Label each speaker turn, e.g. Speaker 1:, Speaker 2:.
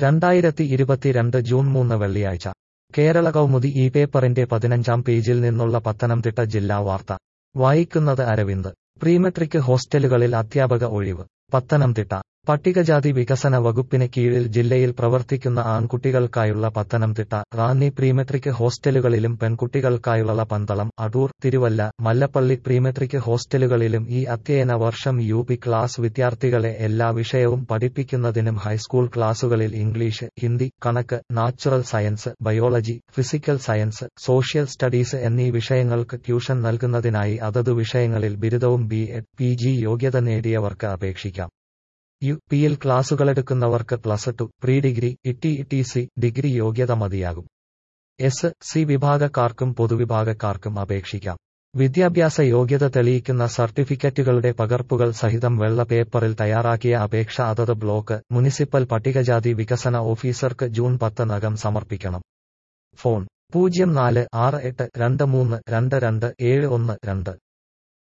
Speaker 1: രണ്ടായിരത്തി ഇരുപത്തിരണ്ട് ജൂൺ മൂന്ന് വെള്ളിയാഴ്ച കേരള കൗമുദി ഈ പേപ്പറിന്റെ പതിനഞ്ചാം പേജിൽ നിന്നുള്ള പത്തനംതിട്ട ജില്ലാ വാർത്ത വായിക്കുന്നത് അരവിന്ദ് പ്രീമെട്രിക് ഹോസ്റ്റലുകളിൽ അധ്യാപക ഒഴിവ് പത്തനംതിട്ട പട്ടികജാതി വികസന വകുപ്പിന് കീഴിൽ ജില്ലയിൽ പ്രവർത്തിക്കുന്ന ആൺകുട്ടികൾക്കായുള്ള പത്തനംതിട്ട റാന്നി പ്രീമെട്രിക് ഹോസ്റ്റലുകളിലും പെൺകുട്ടികൾക്കായുള്ള പന്തളം അടൂർ തിരുവല്ല മല്ലപ്പള്ളി പ്രീമെട്രിക് ഹോസ്റ്റലുകളിലും ഈ അധ്യയന വർഷം യു പി ക്ലാസ് വിദ്യാർത്ഥികളെ എല്ലാ വിഷയവും പഠിപ്പിക്കുന്നതിനും ഹൈസ്കൂൾ ക്ലാസുകളിൽ ഇംഗ്ലീഷ് ഹിന്ദി കണക്ക് natural science biology physical science social studies എന്നീ വിഷയങ്ങൾക്ക് ട്യൂഷൻ നൽകുന്നതിനായി അതതു വിഷയങ്ങളിൽ ബിരുദവും ബി എഡ് പി ജി യോഗ്യത നേടിയവർക്ക് അപേക്ഷിക്കാം യു പിയിൽ ക്ലാസുകളെടുക്കുന്നവർക്ക് പ്ലസ് ടു പ്രീ ഡിഗ്രി ഇടി ടി സി ഡിഗ്രി യോഗ്യത മതിയാകും എസ് സി വിഭാഗക്കാർക്കും പൊതുവിഭാഗക്കാർക്കും അപേക്ഷിക്കാം വിദ്യാഭ്യാസ യോഗ്യത തെളിയിക്കുന്ന സർട്ടിഫിക്കറ്റുകളുടെ പകർപ്പുകൾ സഹിതം വെള്ള പേപ്പറിൽ തയ്യാറാക്കിയ അപേക്ഷ അതത് ബ്ലോക്ക് മുനിസിപ്പൽ പട്ടികജാതി വികസന ഓഫീസർക്ക് ജൂൺ പത്തിനകം സമർപ്പിക്കണം ഫോൺ പൂജ്യം നാല് ആറ് എട്ട് രണ്ട് മൂന്ന് രണ്ട് രണ്ട് ഏഴ് ഒന്ന് രണ്ട്